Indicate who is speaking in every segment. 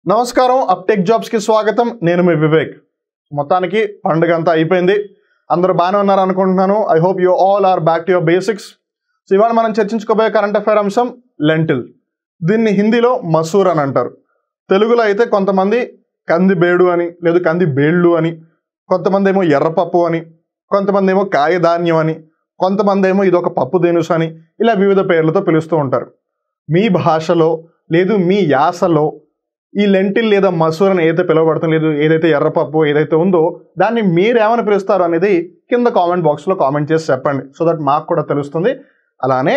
Speaker 1: నమస్కారం అప్టెక్ జాబ్స్కి స్వాగతం నేను మీ వివేక్ మొత్తానికి పండుగ అంతా అయిపోయింది అందరూ బాగానే ఉన్నారు అనుకుంటున్నాను I hope you all are back to your basics so ఇవాళ మనం చర్చించుకోబోయే కరెంట్ అఫైర్ అంశం లెంటిల్ దీన్ని హిందీలో మసూర్ అని అంటారు తెలుగులో అయితే కొంతమంది కంది బేడు అని లేదు కంది బేళ్ళు అని కొంతమంది ఏమో ఎర్రపప్పు అని కొంతమంది ఏమో కాయధాన్యం అని కొంతమంది ఏమో ఇదొక పప్పు దినుసు అని ఇలా వివిధ పేర్లతో పిలుస్తూ ఉంటారు మీ భాషలో లేదు మీ యాసలో ఈ లెంటిల్ లేదా మసూర్ అని ఏదైతే పిలువబడుతుందో లేదు ఏదైతే ఎర్రపప్పు ఏదైతే ఉందో దాన్ని మీరు ఏమని పిలుస్తారు అనేది కింద కామెంట్ బాక్స్లో కామెంట్ చేసి చెప్పండి సో దట్ మాకు కూడా తెలుస్తుంది అలానే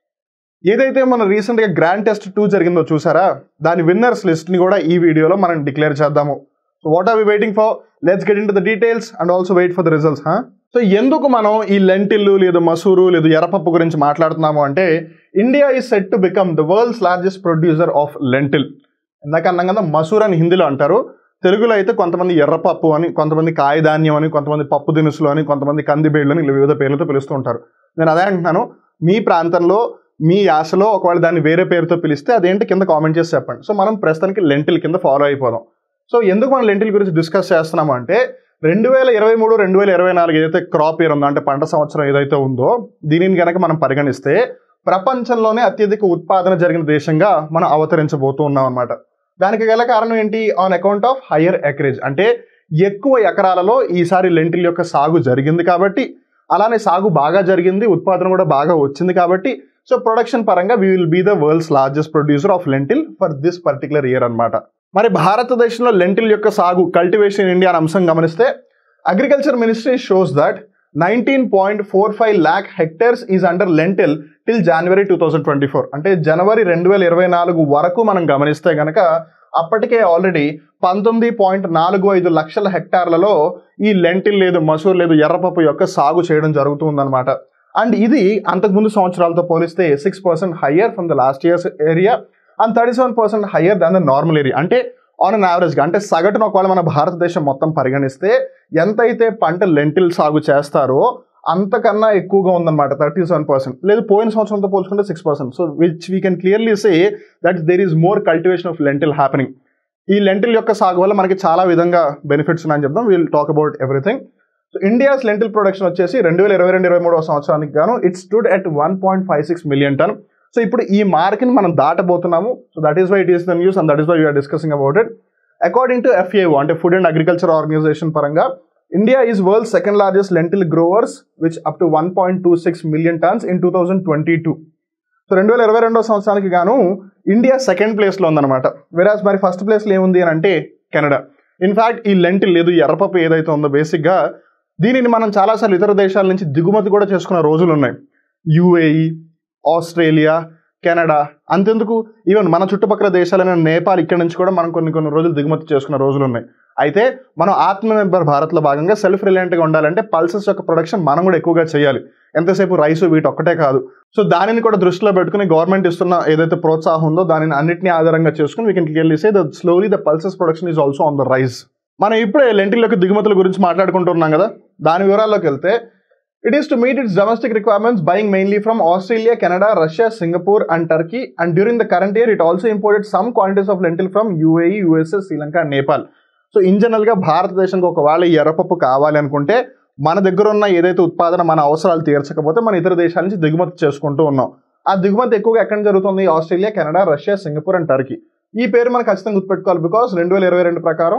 Speaker 1: ఏదైతే మన రీసెంట్గా గ్రాండ్ టెస్ట్ టూ జరిగిందో చూసారా దాని విన్నర్స్ లిస్ట్ని కూడా ఈ వీడియోలో మనం డిక్లేర్ చేద్దాము so what are we waiting for let's get in to the details and also wait for the results హా సో ఎందుకు మనం ఈ లెంటిల్లు లేదు మసూరు లేదు ఎర్రపప్పు గురించి మాట్లాడుతున్నాము అంటే India is set to become the world's largest producer of lentil ఇందాక అన్నాం కదా మసూర్ అని హిందీలో అంటారు తెలుగులో అయితే కొంతమంది ఎర్రపప్పు అని కొంతమంది కాయధాన్యం అని కొంతమంది పప్పు దినుసులు అని కొంతమంది కందిబేళ్ళు అని ఇలా వివిధ పేర్లతో పిలుస్తూ ఉంటారు నేను అదే అంటున్నాను మీ ప్రాంతంలో మీ యాసలో ఒకవేళ దాన్ని వేరే పేరుతో పిలిస్తే అదేంటి కింద కామెంట్ చేసి చెప్పండి సో మనం ప్రస్తుతానికి లెంటిల్ కింద ఫాలో అయిపోదాం సో ఎందుకు మనం లెంటిల్ గురించి డిస్కస్ చేస్తున్నాము అంటే రెండు వేల ఇరవై మూడు రెండు వేల ఇరవై నాలుగు ఏదైతే క్రాప్ ఇయర్ ఉందో అంటే పంట సంవత్సరం ఏదైతే ఉందో దీనిని కనుక మనం పరిగణిస్తే ప్రపంచంలోనే అత్యధిక ఉత్పాదన జరిగిన దేశంగా మనం అవతరించబోతూ ఉన్నాం అనమాట దానికి గల కారణం ఏంటి on account of higher acreage అంటే ఎక్కువ ఎకరాలలో ఈసారి లెంటిల్ యొక్క సాగు జరిగింది కాబట్టి అలానే సాగు బాగా జరిగింది ఉత్పాదన కూడా బాగా వచ్చింది కాబట్టి సో ప్రొడక్షన్ పరంగా we will be the world's largest producer of lentil for this particular year అనమాట మరి భారతదేశంలో లెంటిల్ యొక్క సాగు కల్టివేషన్ ఇండియా అనే అంశం గమనిస్తే agriculture ministry shows that nineteen point four five lakh hectares is under lentil till January two thousand twenty four అంటే జనవరి రెండు వేల ఇరవై నాలుగు వరకు మనం గమనిస్తే కనుక అప్పటికే ఆల్రెడీ పంతొమ్మిది పాయింట్ నాలుగు ఐదు లక్షల హెక్టార్లలో ఈ లెంటిల్ లేదు మసూర్ లేదు ఎర్రపప్పు యొక్క సాగు చేయడం జరుగుతుందన్నమాట అండ్ ఇది అంతకుముందు సంవత్సరాలతో పోలిస్తే six percent higher from the last years area and thirty seven percent higher than the normal area అంటే ఆన్ అన్ యావరేజ్గా అంటే సగటున ఒకవేళ మన భారతదేశం మొత్తం పరిగణిస్తే ఎంతైతే పంట లెంటిల్ సాగు చేస్తారో అంతకన్నా ఎక్కువగా ఉందన్నమాట థర్టీ సెవెన్ పర్సెంట్ లేదు పోయిన సంవత్సరంతో పోల్చుకుంటే six percent so which we can clearly say that there is more cultivation of lentil happening ఈ లెంటిల్ యొక్క సాగు వల్ల మనకి చాలా విధంగా బెనిఫిట్స్ ఉన్నాయని చెప్దాం will talk about everything so India's lentil production వచ్చేసి రెండు వేల ఇరవై రెండు ఇరవై మూడవ సంవత్సరానికి గాను it stood at one point five six million ton so ఇప్పుడు ఈ మార్క్ని మనం దాటబోతున్నాము so that is why it is the news and that is why we are discussing about it according to FAO అంటే ఫుడ్ అండ్ అగ్రికల్చర్ ఆర్గనైజేషన్ పరంగా India is world second largest lentil growers which up to one point two six million tons in two thousand twenty two so రెండు వేల ఇరవై రెండో సంవత్సరానికి గాను India second ప్లేస్లో ఉందన్నమాట వెరాజ్ మరి ఫస్ట్ ప్లేస్లో ఏముంది అని అంటే కెనడా ఇన్ఫ్యాక్ట్ ఈ లెంటిల్ లేదు ఎర్రపప్పు ఏదైతే ఉందో బేసిక్గా దీనిని మనం చాలాసార్లు ఇతర దేశాల నుంచి దిగుమతి కూడా చేసుకున్న రోజులు ఉన్నాయి యుఏఈ ఆస్ట్రేలియా కెనడా అంతెందుకు ఈవెన్ మన చుట్టుపక్కల దేశాలైన నేపాల్ ఇక్కడ నుంచి కూడా మనం కొన్ని కొన్ని రోజులు దిగుమతి చేసుకున్న రోజులు ఉన్నాయి అయితే మనం ఆత్మనిర్భర్ భారత్లో భాగంగా సెల్ఫ్ రిలయంట్గా ఉండాలంటే పల్సెస్ యొక్క ప్రొడక్షన్ మనం కూడా ఎక్కువగా చేయాలి ఎంతసేపు రైస్ వీటి ఒక్కటే కాదు సో దానిని కూడా దృష్టిలో పెట్టుకుని గవర్నమెంట్ ఇస్తున్న ఏదైతే ప్రోత్సాహం ఉందో దానిని అన్నింటినీ ఆధారంగా చేసుకుని we can clearly say the slowly the pulses production is also on the rise మనం ఇప్పుడే లెంటిల్ యొక్క దిగుమతుల గురించి మాట్లాడుకుంటున్నాం కదా దాని వివరాల్లోకి వెళ్తే it is to meet its domestic requirements buying mainly from Australia Canada Russia Singapore and Turkey and during the current year it also imported some quantities of lentil from UAE USA Sri Lanka and Nepal so in జనరల్గా భారతదేశానికి ఒకవేళ ఈ ఎర్రపప్పు కావాలి అనుకుంటే మన దగ్గర ఉన్న ఏదైతే ఉత్పాదన మన అవసరాలు తీర్చకపోతే మన ఇతర దేశాల నుంచి దిగుమతి చేసుకుంటూ ఉన్నాం ఆ దిగుమతి ఎక్కువగా ఎక్కడ జరుగుతుంది Australia Canada Russia Singapore and Turkey ఈ పేరు మనం ఖచ్చితంగా గుర్తుపెట్టుకోవాలి బికాస్ రెండు వేల ఇరవై రెండు ప్రకారం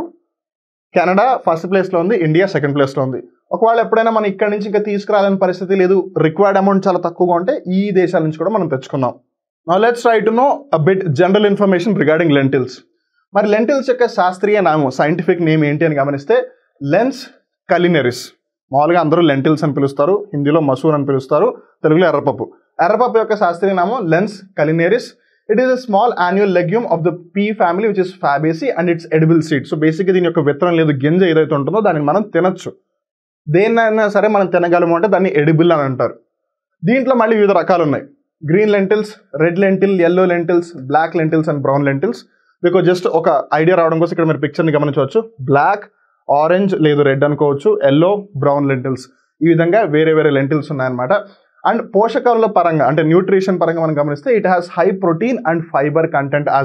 Speaker 1: కెనడా ఫస్ట్ ప్లేస్లో ఉంది ఇండియా సెకండ్ ప్లేస్లో ఉంది ఒకవేళ ఎప్పుడైనా మనం ఇక్కడ నుంచి ఇంకా తీసుకురాలని పరిస్థితి లేదు రిక్వైర్డ్ అమౌంట్ చాలా తక్కువగా ఉంటే ఈ దేశాల నుంచి కూడా మనం తెచ్చుకున్నాం let's try to know a bit general information regarding lentils మరి లెంటిల్స్ యొక్క శాస్త్రీయ నామం సైంటిఫిక్ నేమ్ ఏంటి అని గమనిస్తే లెన్స్ కలినెరిస్ మామూలుగా అందరూ లెంటిల్స్ అని పిలుస్తారు హిందీలో మసూర్ అని పిలుస్తారు తెలుగులో ఎర్రపప్పు ఎర్రపప్పు యొక్క శాస్త్రీయ నామం Lens culinaris it is a small annual legume of the pea family which is Fabaceae and its edible seed so బేసిక్గా దీని యొక్క విత్తనం లేదు గింజ ఏదైతే ఉంటుందో దాన్ని మనం తినచ్చు దేన్నైనా సరే మనం తినగలము అంటే దాన్ని ఎడిబుల్ అని అంటారు దీంట్లో మళ్ళీ వివిధ రకాలు ఉన్నాయి green lentils red lentil yellow lentils black lentils and brown lentils మీకు జస్ట్ ఒక ఐడియా రావడం కోసం ఇక్కడ మీరు పిక్చర్ని గమనించవచ్చు బ్లాక్ ఆరెంజ్ లేదు రెడ్ అనుకోవచ్చు ఎల్లో బ్రౌన్ లెంటిల్స్ ఈ విధంగా వేరే వేరే లెంటిల్స్ ఉన్నాయన్నమాట అండ్ పోషకాల పరంగా అంటే న్యూట్రిషన్ పరంగా మనం గమనిస్తే it has high protein and fibre content as well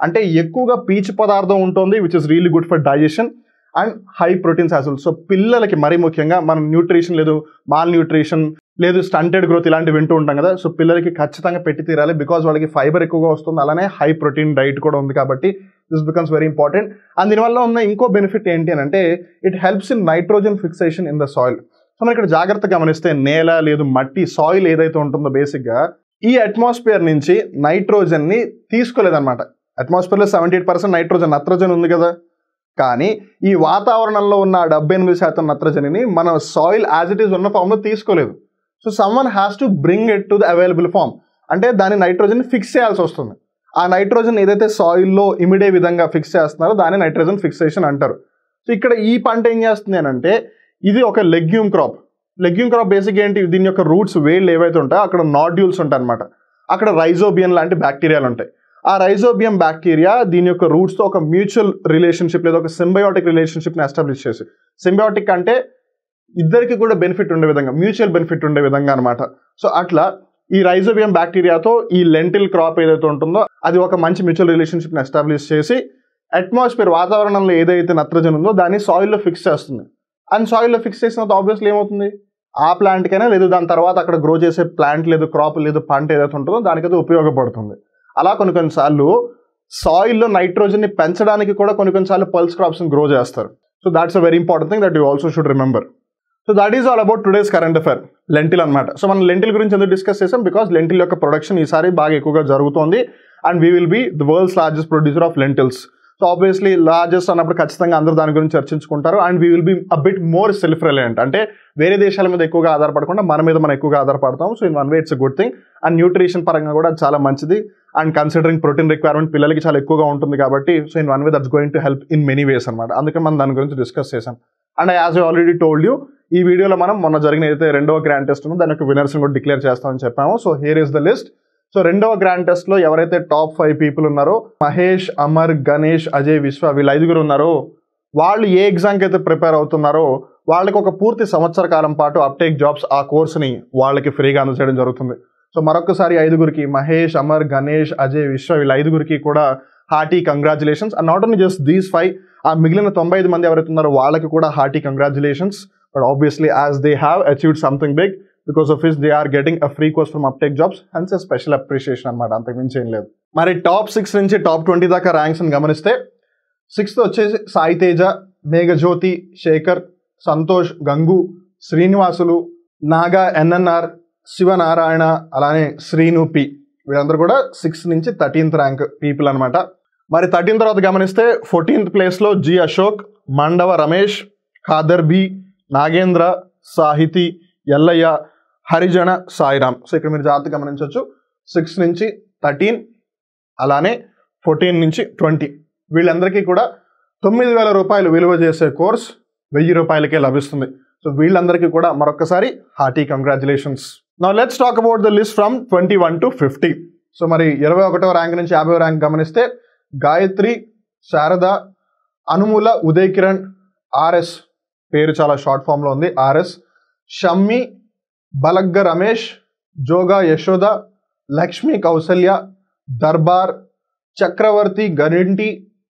Speaker 1: అంటే ఎక్కువగా పీచు పదార్థం ఉంటుంది which is really good for digestion and high proteins as so పిల్లలకి మరీ ముఖ్యంగా మనం న్యూట్రిషన్ లేదు మాల్ న్యూట్రిషన్ లేదు స్టంటెడ్ గ్రోత్ ఇలాంటివి వింటూ ఉంటాం కదా సో పిల్లలకి ఖచ్చితంగా పెట్టి తీరాలి బికాజ్ వాళ్ళకి ఫైబర్ ఎక్కువగా వస్తుంది అలానే హై ప్రోటీన్ డైట్ కూడా ఉంది కాబట్టి this becomes very important and దీనివల్ల ఉన్న ఇంకో బెనిఫిట్ ఏంటి అని అంటే it helps in nitrogen fixation in the soil so మనం ఇక్కడ జాగ్రత్తగా గమనిస్తే నేల లేదు మట్టి సాయిల్ ఏదైతే ఉంటుందో బేసిక్గా ఈ అట్మాస్ఫియర్ నుంచి నైట్రోజన్ని తీసుకోలేదన్నమాట అట్మాస్ఫియర్లో సెవెంటీ ఎయిట్ పర్సెంట్ నైట్రోజన్ నత్రజన్ ఉంది కదా కానీ ఈ వాతావరణంలో ఉన్న డెబ్బై ఎనిమిది శాతం నత్రజనిని మన సాయిల్ యాజ్ ఇట్ ఈస్ ఉన్న ఫామ్లో తీసుకోలేదు so some one has to bring it to the available form అంటే దాని నైట్రోజన్ ఫిక్స్ చేయాల్సి వస్తుంది ఆ నైట్రోజన్ ఏదైతే సాయిల్లో ఇమిడే విధంగా ఫిక్స్ చేస్తున్నారో దాన్ని నైట్రోజన్ ఫిక్సేషన్ అంటారు సో ఇక్కడ ఈ పంట ఏం చేస్తుంది అని అంటే ఇది ఒక legume crop legume crop basic ఏంటి దీని యొక్క రూట్స్ వేళ్ళు ఏవైతే ఉంటాయో అక్కడ నాడ్యూల్స్ ఉంటాయి అనమాట అక్కడ రైజోబియన్ లాంటి బ్యాక్టీరియాలు ఉంటాయి ఆ రైజోబియం బ్యాక్టీరియా దీని యొక్క రూట్స్తో ఒక మ్యూచువల్ రిలేషన్షిప్ లేదా ఒక సింబయోటిక్ రిలేషన్షిప్ని ఎస్టాబ్లిష్ చేసి సింబయోటిక్ అంటే ఇద్దరికి కూడా బెనిఫిట్ ఉండే విధంగా మ్యూచువల్ బెనిఫిట్ ఉండే విధంగా అనమాట సో అట్లా ఈ రైజోబియం బ్యాక్టీరియాతో ఈ లెంటిల్ క్రాప్ ఏదైతే ఉంటుందో అది ఒక మంచి మ్యూచువల్ రిలేషన్షిప్ని ఎస్టాబ్లిష్ చేసి అట్మాస్ఫియర్ వాతావరణంలో ఏదైతే నత్రజన్ ఉందో దాన్ని సాయిల్లో ఫిక్స్ చేస్తుంది అండ్ సాయిల్లో ఫిక్స్ చేసిన ఆబ్వియస్లీ ఏమవుతుంది ఆ ప్లాంట్కైనా లేదు దాని తర్వాత అక్కడ గ్రో చేసే ప్లాంట్ లేదు క్రాప్ లేదు పంట ఏదైతే ఉంటుందో దానికి అది ఉపయోగపడుతుంది అలా కొన్ని కొన్నిసార్లు సాయిల్లో నైట్రోజన్ని పెంచడానికి కూడా కొన్ని కొన్నిసార్లు పల్స్ క్రాప్స్ని గ్రో చేస్తారు so that's a very important thing that you also should remember so that is all about today's current affair lentil అనమాట సో మనం లెంటిల్ గురించి ఎందుకు డిస్కస్ చేసాం బికాస్ లెంటిల్ యొక్క ప్రొడక్షన్ ఈసారి బాగా ఎక్కువగా జరుగుతోంది and we will be the world's largest producer of lentils so obviously largest అన్నప్పుడు ఖచ్చితంగా అందరూ దాని గురించి చర్చించుకుంటారు and we will be a bit more self reliant అంటే వేరే దేశాల మీద ఎక్కువగా ఆధారపడకుండా మన మీద మనం ఎక్కువగా ఆధారపడతాం so in one way it's a good thing and nutrition పరంగా కూడా చాలా మంచిది అండ్ కన్సిడరింగ్ ప్రోటీన్ రిక్వైర్మెంట్ పిల్లలకి చాలా ఎక్కువగా ఉంటుంది కాబట్టి so in one way that's going to help in many ways అనమాట అందుకే మనం దాని గురించి డిస్కస్ చేసాం and as I already told you ఈ వీడియోలో మనం మొన్న జరిగిన ఏదైతే రెండవ గ్రాండ్ టెస్ట్ ఉందో దాని యొక్క వినర్స్ కూడా డిక్లేర్ చేస్తామని చెప్పాము so here is the list so రెండవ గ్రాండ్ టెస్ట్ లో ఎవరైతే టాప్ ఫైవ్ పీపుల్ ఉన్నారో మహేష్ అమర్ గణేష్ అజయ్ విశ్వ వీళ్ళు ఐదుగురు ఉన్నారో వాళ్ళు ఏ ఎగ్జామ్కి అయితే ప్రిపేర్ అవుతున్నారో వాళ్ళకి ఒక పూర్తి సంవత్సర కాలం పాటు అప్టేక్ జాబ్స్ ఆ కోర్సుని వాళ్ళకి ఫ్రీగా అందజేయడం జరుగుతుంది సో మరొకసారి ఐదుగురికి మహేష్ అమర్ గణేష్ అజయ్ విశ్వ వీళ్ళ ఐదుగురికి కూడా hearty congratulations and not only just these five ఆ మిగిలిన తొంభై ఐదు మంది ఎవరైతే ఉన్నారో వాళ్ళకి కూడా hearty congratulations but obviously as they have achieved something big because of this they are getting a free course from Uptake jobs hence special appreciation అనమాట అంతకుమించి ఏం లేదు మరి టాప్ సిక్స్ నుంచి టాప్ ట్వంటీ దాకా ర్యాంక్స్ గమనిస్తే సిక్స్త్ వచ్చేసి Sai Teja Meghajyothi Shekhar Santosh Gangu Srinivasulu Naga NNR Sivanarayana అలానే శ్రీను పి వీళ్ళందరూ కూడా సిక్స్త్ నుంచి థర్టీన్త్ ర్యాంక్ పీపుల్ అనమాట మరి థర్టీన్ తర్వాత గమనిస్తే ఫోర్టీన్త్ ప్లేస్లో G Ashok Mandava Ramesh Khader B Nagendra Sahithi Ellaiah Harijana Sairam so ఇక్కడ మీరు జాగ్రత్త గమనించవచ్చు సిక్స్ నుంచి థర్టీన్ అలానే ఫోర్టీన్ నుంచి ట్వంటీ వీళ్ళందరికీ కూడా తొమ్మిది వేల రూపాయలు విలువ చేసే కోర్స్ వెయ్యి రూపాయలకే లభిస్తుంది సో వీళ్ళందరికీ కూడా మరొకసారి హార్టీ కంగ్రాచులేషన్స్ నా let's talk about the list from twenty one to fifty so మరి ఇరవై ఒకటో ర్యాంక్ నుంచి యాభై ర్యాంక్ గమనిస్తే గాయత్రి శారద అనుమూల ఉదయ్ కిరణ్ ఆర్ఎస్ పేరు చాలా షార్ట్ ఫామ్లో ఉంది ఆర్ఎస్ షమ్మి బలగ్గ రమేష్ జోగా యశోద లక్ష్మి కౌసల్య దర్బార్ చక్రవర్తి గరింటి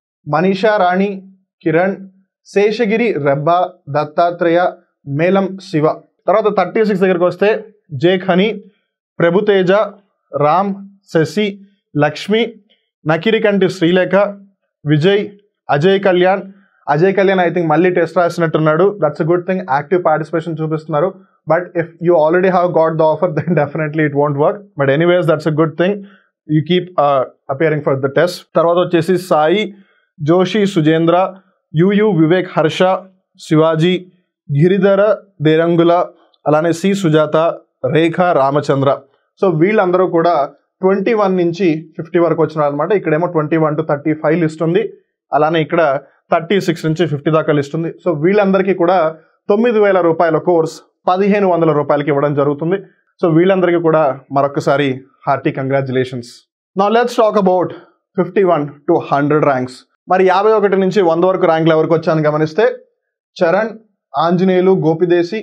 Speaker 1: మనీషా రాణి కిరణ్ శేషగిరి రెబ్బా దత్తాత్రేయ మేలం శివ తర్వాత థర్టీ సిక్స్ దగ్గరికి వస్తే Jake Honey Prabhuteja Ram Sasi Lakshmi Nakirikanti Srilekha Vijay Ajay Kalyan Ajay Kalyan I think మళ్ళీ టెస్ట్ రాసినట్టున్నాడు that's a good thing active participation చూపిస్తున్నారు but if you already have got the offer then definitely it won't work but anyways that's a good thing you keep appearing for the test తర్వాత వచ్చేసి Sai Joshi Sujendra UU Vivek Harsha Shivaji Giridhara Derangula అలానే C Sujatha Rekha Ramachandra so వీళ్ళందరూ కూడా twenty one నుంచి fifty వరకు వచ్చినారు అనమాట ఇక్కడేమో twenty one to thirty five list ఉంది అలానే ఇక్కడ థర్టీ సిక్స్ నుంచి ఫిఫ్టీ దాకా లిస్ట్ ఉంది సో వీళ్ళందరికీ కూడా తొమ్మిది వేల రూపాయల కోర్స్ పదిహేను వందల రూపాయలకి ఇవ్వడం జరుగుతుంది సో వీళ్ళందరికీ కూడా మరొకసారి హార్టీ కంగ్రాచులేషన్స్ నా let's talk about fifty one to hundred ranks మరి యాభై ఒకటి నుంచి వంద వరకు ర్యాంకులు ఎవరికి వచ్చాను గమనిస్తే Charan Anjaneyulu Gopidesi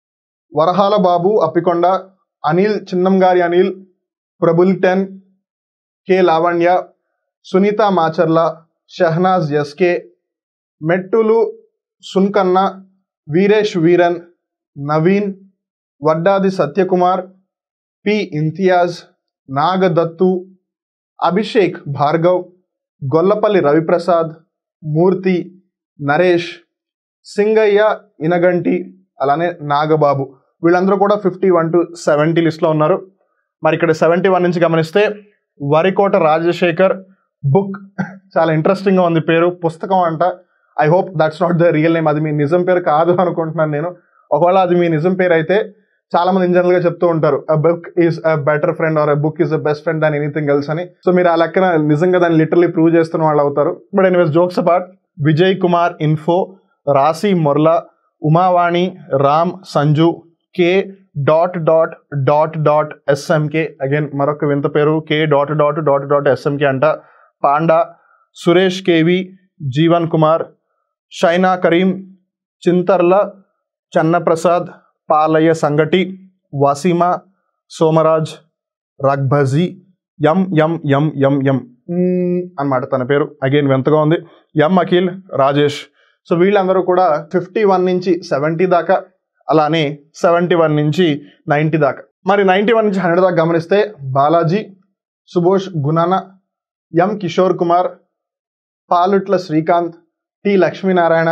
Speaker 1: Varahala Babu Appikonda Anil Chinnangari Anil Prabhul ten K Lavanya Sunitha Macharla Shahnaz SK Mettulu Sunkanna Veeresh Veeran Naveen Vaddadi Satyakumar P Imtiaz Nagadattu Abhishek Bhargav Gollapalli Raviprasad Murthy Naresh Singaiah Inaganti అలానే నాగబాబు వీళ్ళందరూ కూడా ఫిఫ్టీ వన్ టు సెవెంటీ లిస్ట్లో ఉన్నారు మరి ఇక్కడ సెవెంటీ వన్ నుంచి గమనిస్తే వరికోట రాజశేఖర్ బుక్ చాలా ఇంట్రెస్టింగ్గా ఉంది పేరు పుస్తకం అంట I hope that's not the real name అది మీ నిజం పేరు కాదు అనుకుంటున్నాను నేను ఒకవేళ అది మీ నిజం పేరు అయితే చాలా మంది జనరల్ గా చెప్తూ ఉంటారు a book is a better friend or a book is a best friend than anything else అని సో మీరు ఆ లెక్కన నిజంగా దాన్ని లిటరలీ ప్రూవ్ చేస్తున్న వాళ్ళు అవుతారు but anyways jokes apart Vijay Kumar info Rashi Morla Umavani Ram Sanju K dot dot dot dot SMK again మరొక వింత పేరు K dot dot dot dot SMK అంట పాండా సురేష్ కేవి జీవన్ కుమార్ షైనా కరీం చింతర్ల చన్నప్రసాద్ పాలయ్య సంగటి వసీమ సోమరాజ్ రగ్భజీ ఎం ఎం ఎం ఎం ఎం అన్నమాట తన పేరు అగైన్ వింతగా ఉంది ఎం అఖిల్ రాజేష్ సో వీళ్ళందరూ కూడా ఫిఫ్టీ వన్ నుంచి సెవెంటీ దాకా అలానే సెవెంటీ వన్ నుంచి నైంటీ దాకా మరి నైంటీ వన్ నుంచి హండ్రెడ్ దాకా గమనిస్తే బాలాజీ సుభోష్ గుణాన ఎం కిషోర్ కుమార్ పాలుట్ల శ్రీకాంత్ టి లక్ష్మీనారాయణ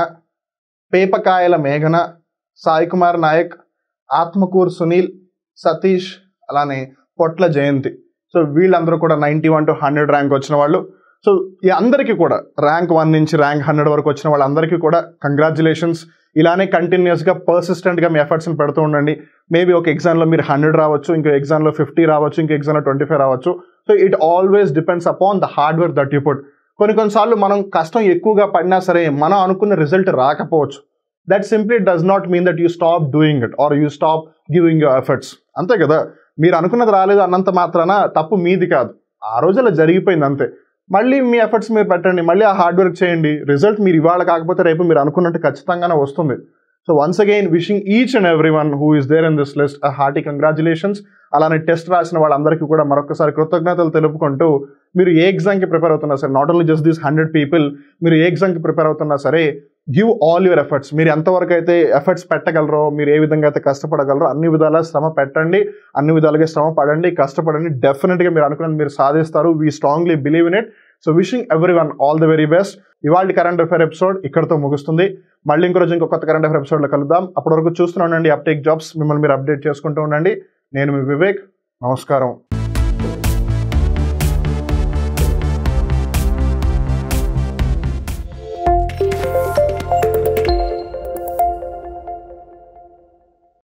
Speaker 1: పేపకాయల మేఘన సాయి కుమార్ నాయక్ ఆత్మకూర్ సునీల్ సతీష్ అలానే పొట్ల జయంతి సో వీళ్ళందరూ కూడా ninety one to hundred rank వచ్చిన వాళ్ళు సో ఈ అందరికీ కూడా ర్యాంక్ వన్ నుంచి ర్యాంక్ హండ్రెడ్ వరకు వచ్చిన వాళ్ళందరికీ కూడా కంగ్రాచులేషన్స్ ఇలానే కంటిన్యూస్గా పర్సిస్టెంట్గా మీ ఎఫర్ట్స్ని పెడుతూ ఉండండి మేబీ ఒక ఎగ్జామ్లో మీరు హండ్రెడ్ రావచ్చు ఇంకో ఎగ్జామ్లో ఫిఫ్టీ రావచ్చు ఇంకో ఎగ్జామ్లో ట్వంటీ ఫైవ్ రావచ్చు so it always depends upon the hard work that you put కొన్ని కొన్నిసార్లు మనం కష్టం ఎక్కువగా పడినా సరే మనం అనుకున్న రిజల్ట్ రాకపోవచ్చు that simply does not mean that you stop doing it or you stop giving your efforts అంతే కదా మీరు అనుకున్నది రాలేదు అన్నంత మాత్రాన తప్పు మీది కాదు ఆ రోజు అలా జరిగిపోయింది అంతే మళ్ళీ మీ ఎఫర్ట్స్ మీరు పెట్టండి మళ్ళీ ఆ హార్డ్ వర్క్ చేయండి రిజల్ట్ మీరు ఇవాళ కాకపోతే రేపు మీరు అనుకున్నట్టు ఖచ్చితంగానే వస్తుంది so once again wishing each and every one who is there in this list hearty congratulations అలానే టెస్ట్ రాసిన వాళ్ళందరికీ కూడా మరొకసారి కృతజ్ఞతలు తెలుపుకుంటూ మీరు ఏ ఎగ్జామ్కి ప్రిపేర్ అవుతున్నా సరే not only just these hundred people మీరు ఏ ఎగ్జామ్కి ప్రిపేర్ అవుతున్నా సరే గివ్ ఆల్ యువర్ ఎఫర్ట్స్ మీరు ఎంతవరకు అయితే ఎఫర్ట్స్ పెట్టగలరో మీరు ఏ విధంగా అయితే కష్టపడగలరో అన్ని విధాలా శ్రమ పెట్టండి అన్ని విధాలుగా శ్రమ పడండి కష్టపడండి డెఫినెట్గా మీరు అనుకున్నది మీరు సాధిస్తారు we strongly believe in it so wishing every one all the very best ఇవాళ కరెంట్ అఫేర్ ఎపిసోడ్ ఇక్కడతో ముగుస్తుంది మళ్ళీ ఇంకో రోజు ఇంకో కొత్త కరెంట్ అఫేర్ ఎపిసోడ్లో కలుద్దాం అప్పటి వరకు చూస్తూనే ఉండండి అప్టేక్ జాబ్స్ మిమ్మల్ని మీరు అప్డేట్ చేసుకుంటూ ఉండండి నేను మీ వివేక్ నమస్కారం